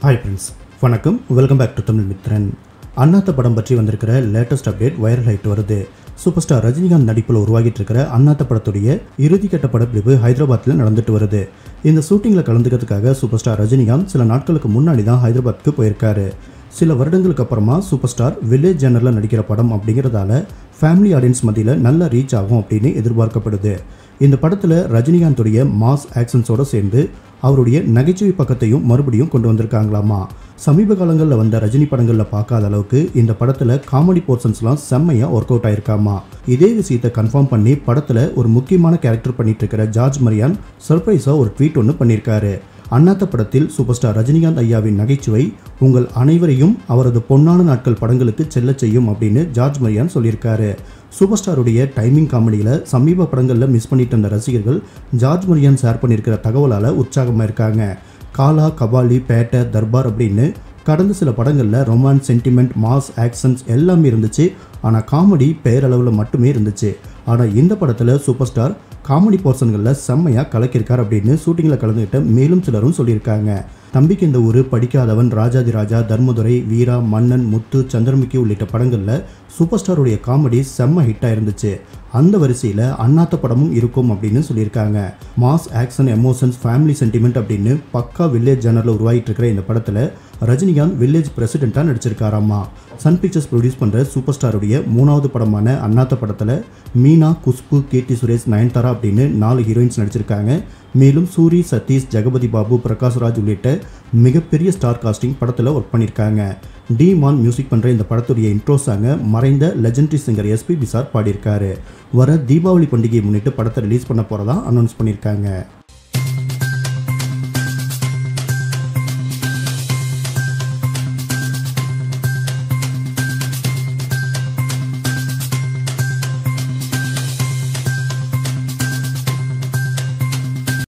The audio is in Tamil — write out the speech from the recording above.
ஹாய் ஃப்ரெண்ட்ஸ் வணக்கம் welcome back to Tamil Mithran Annaatthe படம் பற்றி வந்திருக்கிற லேட்டஸ்ட் அப்டேட் வைரல் ஆயிட்டு வருது சூப்பர் ஸ்டார் ரஜினிகாந்த் நடிப்பில் உருவாகிட்டு இருக்கிற அண்ணாத்த படத்துடைய இறுதிக்கட்ட படப்பிடிப்பு ஹைதராபாத்தில் நடந்துட்டு வருது இந்த ஷூட்டிங்கில் கலந்துக்கிறதுக்காக சூப்பர் ஸ்டார் ரஜினிகாந்த் சில நாட்களுக்கு முன்னாடி தான் ஹைதராபாத்துக்கு போயிருக்காரு சில வருடங்களுக்கு அப்புறமா சூப்பர் ஸ்டார் வில்லேஜ் ஜேனரில் நடிக்கிற படம் அப்படிங்கிறதால ஃபேமிலி ஆடியன்ஸ் மத்தியில் நல்ல ரீச் ஆகும் அப்படின்னு எதிர்பார்க்கப்படுது இந்த படத்தில் ரஜினிகாந்துடைய மாஸ் ஆக்ஷன்ஸோட சேர்ந்து அவருடைய நகைச்சுவை பக்கத்தையும் மறுபடியும் கொண்டு வந்திருக்காங்களாமா சமீப காலங்களில் வந்த ரஜினி படங்களில் பார்க்காத அளவுக்கு இந்த படத்தில் காமெடி போர்ஷன்ஸ்லாம் செம்மையாக ஒர்க் அவுட் ஆயிருக்காமா இதே விஷயத்தை கன்ஃபார்ம் பண்ணி படத்தில் ஒரு முக்கியமான கேரக்டர் பண்ணிட்டு இருக்கிற ஜார்ஜ் மரியான் சர்ப்ரைஸாக ஒரு ட்வீட் ஒன்று பண்ணியிருக்காரு அண்ணாத்த படத்தில் சூப்பர் ஸ்டார் ரஜினிகாந்த் ஐயாவின் நகைச்சுவை உங்கள் அனைவரையும் அவரது பொன்னான நாட்கள் படங்களுக்கு செல்லச் செய்யும் அப்படின்னு ஜார்ஜ் மரியான் சொல்லியிருக்காரு சூப்பர் ஸ்டாருடைய டைமிங் காமெடியில் சமீப படங்களில் மிஸ் பண்ணிட்டு இருந்த ரசிகர்கள் ஜார்ஜ் மரியான் ஷேர் பண்ணியிருக்கிற தகவலால் உற்சாகமாக இருக்காங்க காலா கபாலி பேட்டை தர்பார் அப்படின்னு கடந்த சில படங்களில் ரொமான்ஸ் சென்டிமெண்ட் மாஸ் ஆக்ஷன்ஸ் எல்லாமே இருந்துச்சு ஆனால் காமெடி பேரளவில் மட்டுமே இருந்துச்சு ஆனால் இந்த படத்தில் சூப்பர் ஸ்டார் காமெடி போர்ஷன்களில் செம்மையாக கலக்கியிருக்கார் அப்படின்னு ஷூட்டிங்கில் கலந்துக்கிட்ட மேலும் சிலரும் சொல்லியிருக்காங்க தம்பிக்கு இந்த ஊர் படிக்காதவன் ராஜாதி ராஜா தர்மதுரை வீரா மன்னன் முத்து சந்திரமுகி உள்ளிட்ட படங்களில் சூப்பர் ஸ்டாருடைய காமெடி செம்ம ஹிட்டாக இருந்துச்சு அந்த வரிசையில் அண்ணாத்த படமும் இருக்கும் அப்படின்னு சொல்லியிருக்காங்க mass action emotions family sentiment அப்படின்னு பக்கா வில்லேஜ் ஜேனரில் உருவாகிட்டு இருக்கிற இந்த படத்தில் ரஜினிகாந்த் வில்லேஜ் பிரசிடெண்ட்டாக நடிச்சிருக்காராமா சன் பிக்சர்ஸ் ப்ரொடியூஸ் பண்ணுற சூப்பர் ஸ்டாருடைய மூணாவது படமான அண்ணாத்த படத்தில் மீனா குஷ்பு கீர்த்தி சுரேஷ் நயன்தாரா அப்படின்னு நாலு ஹீரோயின்ஸ் நடிச்சிருக்காங்க மேலும் சூரி சதீஷ் ஜெகபதி பாபு பிரகாஷ்ராஜ் உள்ளிட்ட மிகப்பெரிய ஸ்டார் காஸ்டிங் படத்தில் ஒர்க் பண்ணியிருக்காங்க டி மான் மியூசிக் பண்ணுற இந்த படத்துடைய இன்ட்ரோ சாங்கை மறைந்த லெஜெண்டரி சிங்கர் எஸ்பி பிசார் பாடியிருக்காரு வர தீபாவளி பண்டிகையை முன்னிட்டு படத்தை ரிலீஸ் பண்ண போகிறதா அனௌன்ஸ் பண்ணியிருக்காங்க